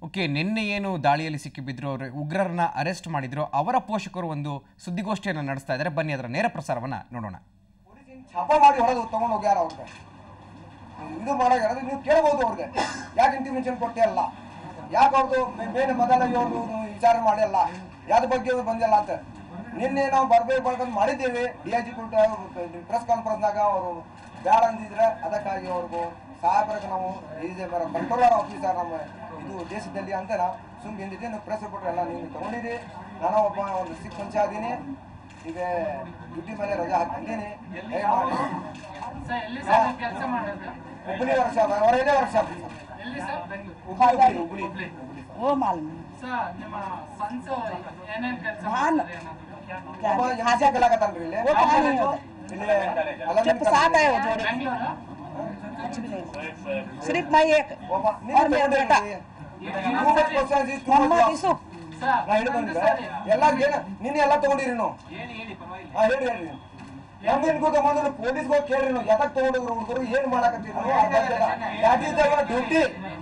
Okay ನಿನ್ನೆ ಏನು ದಾಳಿಯಲ್ಲಿ ಸಿಕ್ಕಿಬಿದ್ರು ಅವರು ಉಗ್ರರನ್ನ ಅರೆಸ್ಟ್ ಮಾಡಿದ್ರು ಅವರ ಪೋಷಕರು ಒಂದು ಸುದ್ದಿಗೋಷ್ಠಿಯನ್ನು ನಡೆಸ್ತಾ ಇದ್ದಾರೆ ಬನ್ನಿ ಅದರ ನೇರ ಪ್ರಸಾರವನ್ನ ನೋಡೋಣ ಪೊಲೀಸ್ ಹಿಂಗ್ ಛಾಪ ಮಾಡಿ ಹೊಡೆದು ತಗೊಂಡು ಹೋಗ್ಯಾರ ಅವ್ರಿಗೆ ಇದು ಮಾಡೋ ಯಾರಾದ್ರೂ ನೀವು ಕೇಳ್ಬೋದು ಅವ್ರಿಗೆ ಯಾಕೆ ಇಂಟಿಮೇಷನ್ ಕೊಟ್ಟೆ ಅಲ್ಲ ಯಾಕೆ ಅವ್ರದ್ದು ಬೇರೆ ಮೊದಲ ಇವ್ರದ್ದು ವಿಚಾರ ಮಾಡಿಲ್ಲ ಯಾವ್ದ್ರ ಬಗ್ಗೆ ಇವ್ರು ಬಂದಿಲ್ಲ ಅಂತ ನಿನ್ನೆ ನಾವು ಬರ್ಬೇಕು ಬರ್ಕೊಂಡು ಮಾಡಿದ್ದೇವೆ ಡಿ ಐ ಜಿ ಕೊಟ್ಟು ಪ್ರೆಸ್ ಕಾನ್ಫರೆನ್ಸ್ನಾಗ ಅವರು ಬ್ಯಾಡ ಅಂದಿದ್ರೆ ಅದಕ್ಕಾಗಿ ಅವ್ರಿಗೂ ಸಾಹೇಬ್ರಿಗೆ ನಾವು ಇದೆ ಕಂಟ್ರೋಲರ್ ಆಫೀಸರ್ ನಮ್ಮ ಇದು ದೇಶದಲ್ಲಿ ಅಂತ ನಾವು ಸುಮ್ಮನೆ ಹಿಂದಿದ್ದೀನಿ ಪ್ರೆಸ್ ರಿಪೋರ್ಟ್ ಎಲ್ಲ ನೀವು ತಗೊಂಡಿರಿ ನಾನು ಒಬ್ಬ ಒಂದು ಸಿಕ್ ಪಂಚ ಅದೀನಿ ಈಗ ಡ್ಯೂಟಿ ಮೇಲೆ ರಜಾ ಹಾಕಿದ್ದೀನಿ ದಯಮಾಡಿ ಸರ್ ಎಲ್ಲಿ ಸರ್ ಕೆಲಸ ಮಾಡೋದು ಹುಬ್ಬಳ್ಳಿ ವರ್ಷ ಅವರೇನೇ ವರ್ಷ ಎಲ್ಲಿ ಸರ್ ಬೆಂಗಳೂರು ಹುಬ್ಬಳ್ಳಿ ಹುಬ್ಬಳ್ಳಿ वो मालूम ಸರ್ ನಿಮ್ಮ ಸನ್ಸ್ ಏನೇನ್ ಕೆಲಸ ಭಾಳ. ಮಾಡ್ತಾರೆ ಅನ್ನೋದು ಒಬ್ಬ ಹಾಸ್ಯ ಕಲಾಕತ್ತಾನ್ರಿ ಇಲ್ಲಿ वो कहाँ नहीं होता ಇಲ್ಲಿ ಅಲಂಕರಣ सिर्फ साथ है वो जोड़े ಬೆಂಗಳೂರು कुछ भी नहीं सिर्फ मैं एक ಒಬ್ಬ ನಿನ್ನ और मेरा ತಗೊಂಡ್ರಿ बेटा Too much questions is too much Mohammed work. Yusuf sir ನಾ ಹೇಳಿ ಬಂದ್ರೆ ಎಲ್ಲ ಏನ ನಿನ್ನೆ ಎಲ್ಲ ತಗೊಂಡಿರಿ ನೀವು ಹಾ ಹೇಳಿ ಹೇಳಿ ನಮ್ಗೇನ್ಕೋ ತಗೊಂಡ್ರು ಪೊಲೀಸ್ ಹೋಗಿ ಕೇಳ್ರಿ ನೀವು ಎದಕ್ ತಗೊಂಡಿದ್ರು ಹುಡುಗರು ಏನ್ ಮಾಡಕತ್ತೀರಿ ದ್ಯಾಟ್ ಈಸ್ ಅವರ್ ಡ್ಯೂಟಿ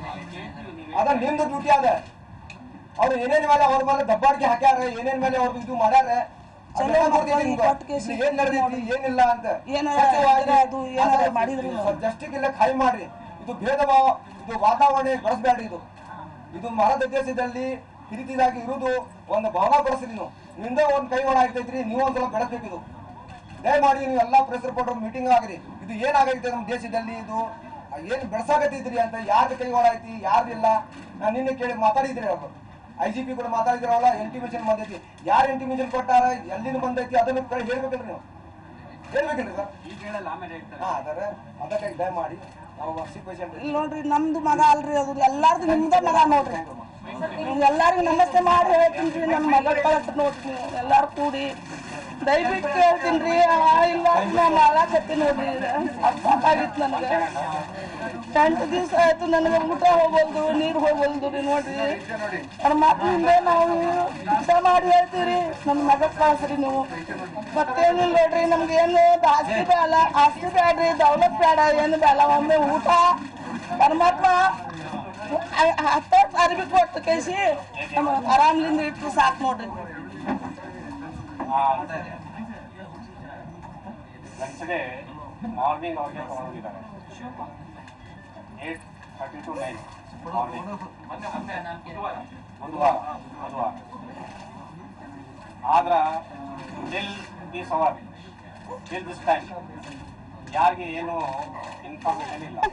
ಅದ ನಿಮ್ದು ಡ್ಯೂಟಿ ಅದ ಅವ್ರು ಏನೇನ್ ಮೇಲೆ ಅವ್ರ ಮೇಲೆ ದಬ್ಬಾಳಿಕೆ ಹಾಕ್ಯಾರ ಏನೇನ್ ಮೇಲೆ ಅವ್ರದ್ದು ಇದು ಮಾಡ್ಯಾರ ಚಲೋ ಮಾಡ್ಕೊಳ್ಳಿ, ಕೊಟ್ಟು ಕೇಸಿ. ಇಲ್ಲಿ ಏನ್ ನಡೆದೈತಿ ಏನಿಲ್ಲ ಅಂತ ಏನಾರ ಇದ್ರೆ ಅದು ಏನಾರ ಮಾಡಿದ್ರು ನಾವು. ಜಸ್ಟಿಕ್ ಇಲ್ಲ ಖಾಲಿ ಮಾಡ್ರಿ ಇದು ಭೇದ ಭಾವ ಇದು ವಾತಾವರಣ ಬಳಸಬೇಡ್ರಿ ಇದು ಇದು ಭಾರತ ದೇಶದಲ್ಲಿ ಪ್ರೀತಿದಾಗಿ ಇರುವುದು ಒಂದು ಭಾವನಾ ಬಳಸ್ರಿ ನೀವು ನಿಂದ ಒಂದ್ ಕೈ ಒಳ ಆಗ್ತೈತ್ರಿ ನೀವು ಒಂದ್ಸಲ ಬೆಳೆಸ್ಬೇಕು ಇದು ದಯಮಾಡಿ ನೀವು ಎಲ್ಲಾ ಪ್ರೆಸ್ ರಿಪೋರ್ಟರ್ ಮೀಟಿಂಗ್ ಆಗ್ರಿ ಇದು ಏನಾಗೈತೆ ನಮ್ಮ ದೇಶದಲ್ಲಿ ಇದು ಏನ್ ಬೆಳೆಸಾಕತ್ತಿದ್ರಿ ಅಂತ ಯಾರ್ದು ಕೈ ಒಳ ಐತಿ ಯಾರ್ದಿಲ್ಲ ನಾನು ನಿನ್ನೆ ಕೇಳಿ ಮಾತಾಡಿದ್ರಿ ಅವರು ಐ ಜಿ ಪಿ ಕೂಡ ಮಾತಾಡಿದ್ರವಲ್ಲ ಇಂಟಿಮೇಷನ್ ಬಂದೈತಿ ಯಾರು ಇಂಟಿಮೇಷನ್ ಕೊಟ್ಟಾರ ಎಲ್ಲಿಂದ ಬಂದೈತಿ ಅದನ್ನು ಕೈ ಹೇಳ್ಬೇಕಲ್ರಿ ನೀವು ಹೇಳ್ಬೇಕಲ್ರಿ ಸರ್ ಹಾ ಅದರ ಅದಕ್ಕಾಗಿ ದಯಮಾಡಿ ನಾವು ಸಿಕ್ ಪೇಷಂಟ್ ಇಲ್ಲಿ ನೋಡ್ರಿ ನಮ್ದು ಮಗ ಅಲ್ರಿ ಅದು ಎಲ್ಲಾರ್ದು ನಿಮ್ದ ಮಗ ನೋಡ್ರಿ ಎಲ್ಲಾರಿಗೂ ನಮಸ್ತೆ ಮಾಡಿ ಹೇಳ್ತೀನಿ ರೀ ನನ್ನ ಮಗ ಕಳ್ಸ ನೋಡ್ರಿ ನೀವು ಎಲ್ಲಾರು ಕೂಡಿ ದಯವಿಟ್ಟು ಕೇಳ್ತೀನಿ ರೀ ಇಲ್ಲ ನಾನು ಮಾಡಾಕತ್ತೀನಿ ನೋಡ್ರಿ ಅದು ಸಾಕಾಗಿತ್ತು ನನಗೆ ಎಂಟು ದಿವಸ ಆಯ್ತು ನನಗೆ ಊಟ ಹೋಗೋಲ್ದು ನೀರು ಹೋಗೋಲ್ದು ರೀ ನೋಡ್ರಿ ನನ್ನ ಮಕ್ಕಳಿಂದ ನಾವು ಊಟ ಮಾಡಿ ಹೇಳ್ತೀವಿ ನನ್ನ ಮಗ ಕಳ್ಸ್ರಿ ನೀವು ಮತ್ತೇನಿಲ್ಲ ನೋಡ್ರಿ ನಮ್ಗೆ ಏನು ಆಸ್ತಿ ಬೇಡ ಆಸ್ತಿ ಬೇಡ್ರಿ ದೌಲತ್ ಬೇಡ ಏನು ಬೇಡ ಒಮ್ಮೆ ಊಟ ಪರಮಾತ್ಮ ಹತ್ತ ಅರ್ಬಿ ಕೊಟ್ಟು ಕೈಸಿ ನಮ್ಮ ಆರಾಮ್ಲಿಂದ ಇಟ್ಟು ಸಾಕು ನೋಡ್ರಿ ವೆನ್ಸ್ಡೇ ಮಾರ್ನಿಂಗ್ ಅವ್ರಿಗೆ ತಗೊಂಡಿದ್ದಾರೆ eight thirty to nine morning ಬುಧವಾರ ಬುಧವಾರ ಆದ್ರ till this hour till this time ಯಾರಿಗೆ ಏನು ಇನ್ಫಾರ್ಮೇಶನ್ ಇಲ್ಲ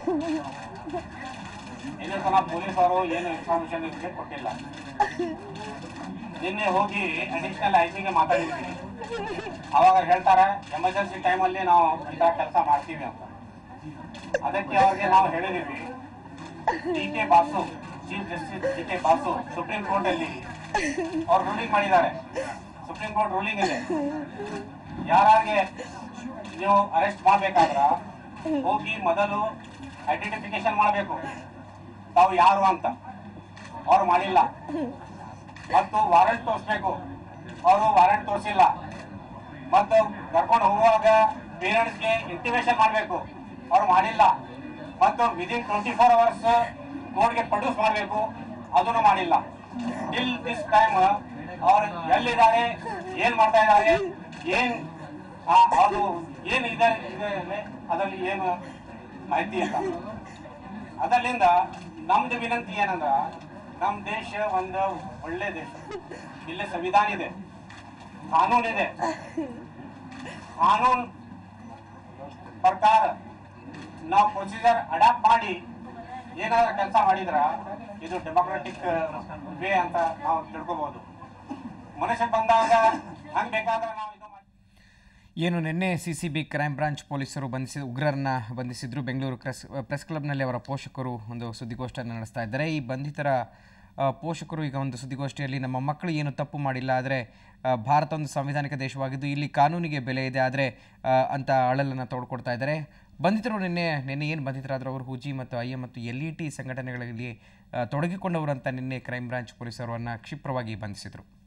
ಇನ್ನೂ ತನಕ ಪೊಲೀಸ್ ಅವರು ಏನು ಇನ್ಫಾರ್ಮೇಶನ್ ಇದಕ್ಕೆ ಕೊಟ್ಟಿಲ್ಲ ನಿನ್ನೆ ಹೋಗಿ ಅಡಿಷನಲ್ ಐ ಜಿಗೆ ಮಾತಾಡಿದ್ವಿ ಅವಾಗ ಹೇಳ್ತಾರೆ ಎಮರ್ಜೆನ್ಸಿ ಟೈಮಲ್ಲಿ ನಾವು ಇಂಥ ಕೆಲಸ ಮಾಡ್ತೀವಿ ಅಂತ ಅದಕ್ಕೆ ಅವ್ರಿಗೆ ನಾವು ಹೇಳಿದೀವಿ D K Basu chief justice D K Basu supreme court ಅಲ್ಲಿ ಅವ್ರು ರೂಲಿಂಗ್ ಮಾಡಿದ್ದಾರೆ ಸುಪ್ರೀಂ ಕೋರ್ಟ್ ರೂಲಿಂಗ್ ಇದೆ ಯಾರಿಗೆ ನೀವು ಅರೆಸ್ಟ್ ಮಾಡ್ಬೇಕಾದ್ರ ಹೋಗಿ ಮೊದಲು ಐಡೆಂಟಿಫಿಕೇಶನ್ ಮಾಡಬೇಕು ತಾವು ಯಾರು ಅಂತ ಅವ್ರು ಮಾಡಿಲ್ಲ ಮತ್ತು ವಾರೆಂಟ್ ತೋರಿಸ್ಬೇಕು ಅವರು ವಾರೆಂಟ್ ತೋರಿಸಿಲ್ಲ ಮತ್ತು ಕರ್ಕೊಂಡು ಹೋಗುವಾಗ ಪೇರೆಂಟ್ಸ್ಗೆ ಇಂಟಿಮೇಷನ್ ಮಾಡಬೇಕು ಅವ್ರು ಮಾಡಿಲ್ಲ ಮತ್ತು ವಿದಿನ್ ಟ್ವೆಂಟಿ ಫೋರ್ ಅವರ್ಸ್ ಕೋರ್ಟ್ಗೆ ಪ್ರೊಡ್ಯೂಸ್ ಮಾಡಬೇಕು ಅದನ್ನು ಮಾಡಿಲ್ಲ ಟಿಲ್ ದಿಸ್ ಟೈಮ್ ಅವ್ರು ಎಲ್ಲಿದ್ದಾರೆ ಏನ್ ಮಾಡ್ತಾ ಇದ್ದಾರೆ ಏನ್ ಆ, ಅದು ಏನು ಇದೆ ಇದೆ ಅದರಲ್ಲಿ ಏನು ಮಾಹಿತಿ ಇಲ್ಲ ಅದರಿಂದ ನಮ್ದು ವಿನಂತಿ ಏನಂದ್ರ ನಮ್ಮ ದೇಶ ಒಂದು ಒಳ್ಳೆ ದೇಶ ಇಲ್ಲಿ ಸಂವಿಧಾನ ಇದೆ ಕಾನೂನು ಇದೆ ಕಾನೂನು ಪ್ರಕಾರ ನಾವು ಪ್ರೊಸೀಜರ್ ಅಡಾಪ್ಟ್ ಮಾಡಿ ಏನಾದ್ರು ಕೆಲಸ ಮಾಡಿದ್ರ ಇದು ಡೆಮೊಕ್ರೆಟಿಕ್ ವೇ ಅಂತ ನಾವು ತಿಳ್ಕೊಬಹುದು ಮನುಷ್ಯ ಬಂದಾಗ ಹಂಗ್ ಬೇಕಾದ್ರೆ ನಾವು ಇದು ಮಾಡಿ ಏನು ನಿನ್ನೆ C C B crime branch ಪೊಲೀಸರು ಬಂಧಿಸಿ ಉಗ್ರರನ್ನ ಬಂಧಿಸಿದ್ರು ಬೆಂಗಳೂರು ಪ್ರೆಸ್ ಪ್ರೆಸ್ ಕ್ಲಬ್ನಲ್ಲಿ ಅವರ ಪೋಷಕರು ಒಂದು ಸುದ್ದಿಗೋಷ್ಠಿಯನ್ನು ನಡೆಸ್ತಾ ಇದ್ದಾರೆ ಈ ಬಂಧಿತರ ಆ, ಪೋಷಕರು ಈಗ ಒಂದು ಸುದ್ದಿಗೋಷ್ಠಿಯಲ್ಲಿ ನಮ್ಮ ಮಕ್ಕಳು ಏನು ತಪ್ಪು ಮಾಡಿಲ್ಲ ಆದರೆ ಭಾರತ ಒಂದು ಸಾಂವಿಧಾನಿಕ ದೇಶವಾಗಿದ್ದು ಇಲ್ಲಿ ಕಾನೂನಿಗೆ ಬೆಲೆ ಇದೆ ಆದರೆ ಅಂತ ಅಳಲನ್ನು ತೋಡ್ಕೊಡ್ತಾ ಇದ್ದಾರೆ ಬಂಧಿತರು ನಿನ್ನೆ ನಿನ್ನೆ ಏನು ಬಂಧಿತರಾದ್ರು ಅವರು ಹುಜಿ ಮತ್ತು ಐ ಎ ಮತ್ತು ಎಲ್ ಇ ಟಿ ಸಂಘಟನೆಗಳಲ್ಲಿ ಆ, ತೊಡಗಿಕೊಂಡವರು ಅಂತ ನಿನ್ನೆ ಕ್ರೈಮ್ ಬ್ರಾಂಚ್ ಪೊಲೀಸರನ್ನು ಕ್ಷಿಪ್ರವಾಗಿ ಬಂಧಿಸಿದರು